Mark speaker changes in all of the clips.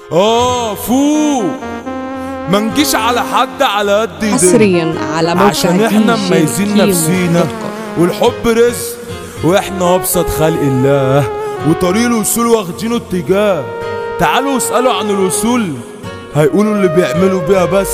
Speaker 1: اه فوق ما نجيش على حد على قد ايدينا
Speaker 2: حصريا على موقع
Speaker 1: عشان احنا
Speaker 2: دي جي
Speaker 1: مميزين
Speaker 2: كيمو
Speaker 1: نفسينا
Speaker 2: دوت كوم.
Speaker 1: والحب رزق واحنا ابسط خلق الله وطريق الوصول واخدينه اتجاه تعالوا اسالوا عن الوصول هيقولوا اللي بيعملوا بيها بس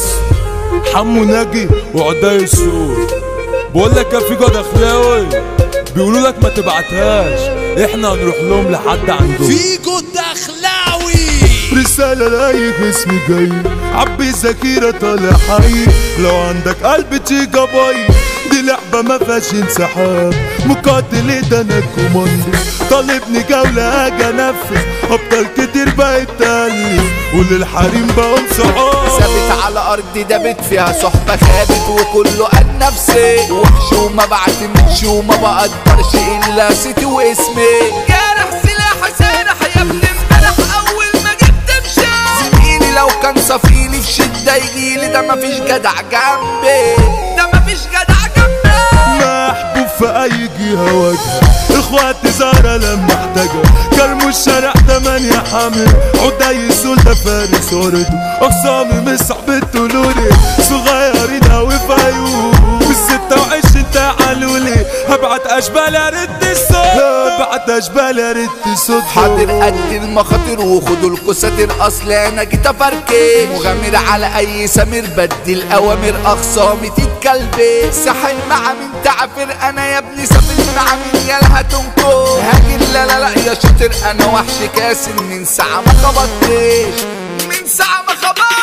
Speaker 1: حمو ناجي وعداي السور بقول لك يا فيجو دخلاوي بيقولوا لك ما تبعتهاش احنا هنروح لهم لحد عندهم
Speaker 3: فيجو الدخلاوي
Speaker 1: رسالة لأي جسم جاي عبي ذاكرة طالع حي لو عندك قلب تيجي باي دي لعبة ما فيهاش انسحاب مقاتل ده انا الكوماندو طالبني جولة اجي انفذ ابطال كتير بقت تألف وللحريم بقوم صحاب
Speaker 3: ثابت على ارض دابت فيها صحبة خابت وكله قال نفسي وحش وما بعتمدش وما بقدرش الا ستي واسمي جارح سلاح سارح يا ابن امبارح اول ما جبت مشى زميلي لو كان صفيلي في شدة يجيلي ده مفيش جدع جنبي ده مفيش جدع جنبي
Speaker 1: محبوب في اي جهة واجهة اخواتي زهرة لما احتاجها كرموا الشارع تمانية حامل عدي سول ده فارس ورد اخصامي مش صعب طلولي صغيرين اوي في عيون بالستة وعشرين تعالوا لي هبعت اشبال ارد الصوت هبعت اشبال ارد الصوت
Speaker 3: حاضر قد المخاطر وخدوا الكساتر اصل انا جيت افركش مغامر على اي سمير بدي الاوامر اخصامي تتكلبي ساحل مع من تعفر انا يا ابني سافر مع من يالها تنكو هاجر لا لا لا يا شاطر انا وحش كاسر من ساعة ما خبطتش من ساعة ما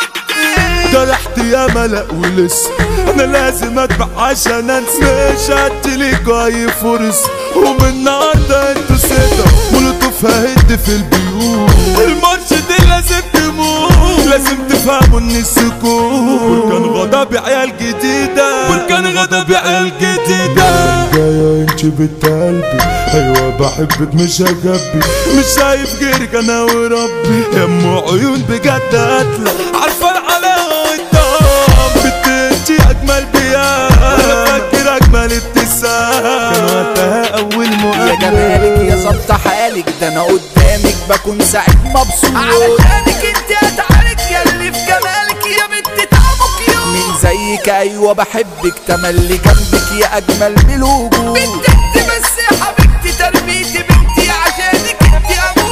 Speaker 3: خبطتش
Speaker 1: جرحت يا ملأ ولسه انا لازم اتبع عشان انسى مش هديلك اي فرص ومن النهارده انتوا ستة مولوتوف ههد في البيوت الماتش دي لازم تموت لازم تفهموا ان السكوت بركان غضب عيال جديدة بركان غضب عيال جديدة جاية انت بنت قلبي ايوه بحبك مش هجبي مش شايف غيرك انا وربي يا ام عيون بجد قاتلة عارفة العلاقة قدام بنت انت اجمل بيان انا فاكر اجمل ابتسام كان وقتها اول
Speaker 3: يا
Speaker 1: مقابلة
Speaker 3: جمالك يا ظبط حالك ده انا قدامك بكون سعيد مبسوط علشانك انت اتعارك يا اللي في جمالك يا بنت تعبك يوم مين زيك ايوه بحبك تملي جنبك يا اجمل من الوجود بنت انت بس يا حبيبتي تربيتي بنتي عشانك انت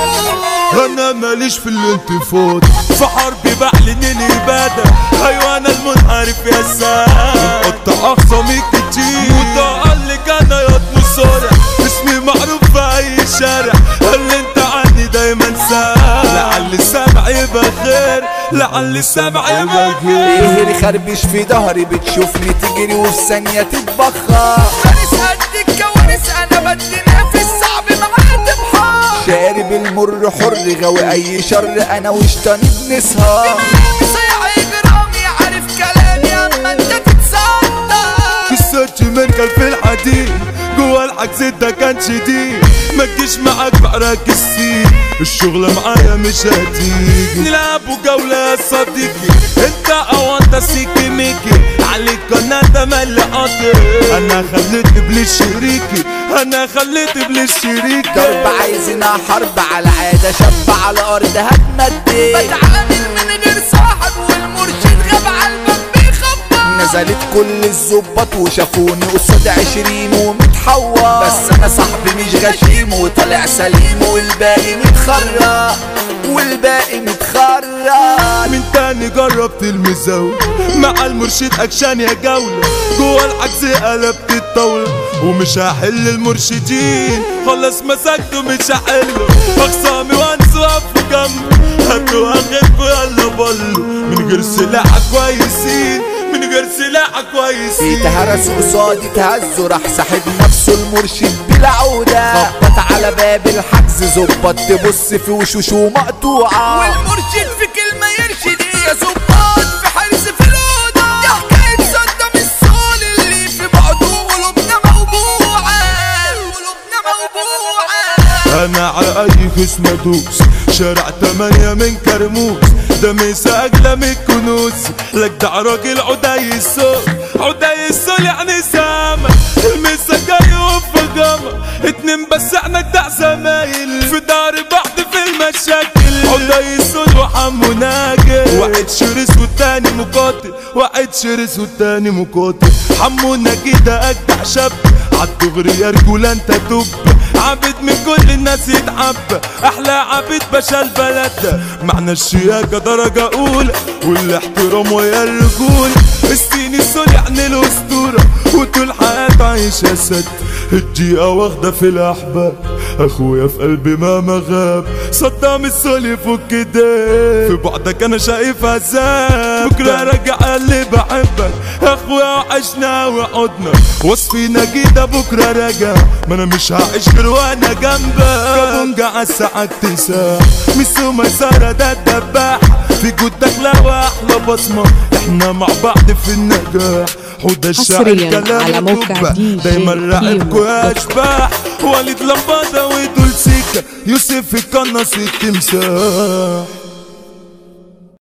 Speaker 3: اموت
Speaker 1: انا ماليش في الانتفاضة في حربي بعلن الابادة ايوه انا المنحرف يا سام مقطع اخصامي كتير متألق انا يا مصارع اسمي معروف في اي شارع اللي انت عني دايما سام لعل السمع يبقى خير لعل السمع يبقى خير
Speaker 3: ايه خربش في ظهري بتشوفني تجري وفي ثانية تتبخر فارس قد الكوارث انا بدي نافس صعب معايا تبحر شارب المر حر غاوي اي شر انا وشطاني بنسهر صيع اجرامي عارف كلامي اما انت تتصدر
Speaker 1: قصتي من كان في الحديد جوا العكس ده كان شديد ما تجيش معاك بقرك السين الشغلة معايا مش هتيجي نلعبوا جولة يا صديقي انت او انت سيكي ميكي عليك انا ده مال قاطر انا خليت ابليس شريكي انا خليت ابليس شريكي
Speaker 3: ضرب عايزنا حرب على عادة شاب على الارض هتمدي بتعامل من غير صاحب والمرشد غاب على الباب بيخبط نزلت كل الظباط وشافوني قصاد عشرين ومتحور بس انا صاحبي مش غشيم وطالع سليم والباقي متخرج والباقي متخرج
Speaker 1: من تاني جربت المزاولة مع المرشد اكشن يا جولة جوا العجز قلبت الطاولة ومش هحل المرشدين خلص مسكته مش هحله اخصامي وانسوا في جنبي هاتوا هغيبكوا يلا بلو من غير سلاح كويسين من غير سلاح كويسين
Speaker 3: اتهرس قصادي تهزه راح ساحب نفسه المرشد بلا عودة خبط على باب الحجز زبط تبص في وشوشه مقطوعة والمرشد في كلمة يرشد ايه يا زباط في حرس في الأوضة دي حكاية صدام السول اللي في بعضه قلوبنا موجوعة قلوبنا موجوعة
Speaker 1: انا على اي خصم ادوس شارع تمانية من كرموز ده مسا اجلى من الكنوز لك ده راجل عدي السوق عدي السوق يعني سامة المسا جاي وفي جامع اتنين بس احنا جدع زمايل في دار بعض في المشاكل عدي السوق وحامل حمو ناجي واحد شرس والتاني مقاتل واحد شرس والتاني مقاتل حمو ناجي ده اجدع شاب عالدغري يا رجولة انت دب عبد من كل الناس يتعب احلى عبد باشا البلد ده معنى الشياكة درجة اولى والاحترام ويا الرجولة السين السول يعني الاسطورة وطول حياته عايش اسد الدقيقة واخدة في الاحباب اخويا في قلبي ما غاب صدام السول يفك ايديه في بعدك انا شايف عذاب بكره راجع قال لي بحبك اخويا وعشنا وعدنا وصفي نجيدة بكره راجع ما انا مش هعيش غير وانا جنبك كابونجا عالساعة تساع ميسو مسارة ده الدباح في جودك لا احلى بصمة احنا مع بعض في النجاح حوده الشعر
Speaker 2: حصرياً
Speaker 1: كلام
Speaker 2: على موقع
Speaker 1: الكبة.
Speaker 2: دي جي
Speaker 1: دايما راقبكوا
Speaker 2: كيمو
Speaker 1: يا
Speaker 2: دوت كوم.
Speaker 1: اشباح وليد لمبادة ودول سيكا يوسف القناص التمساح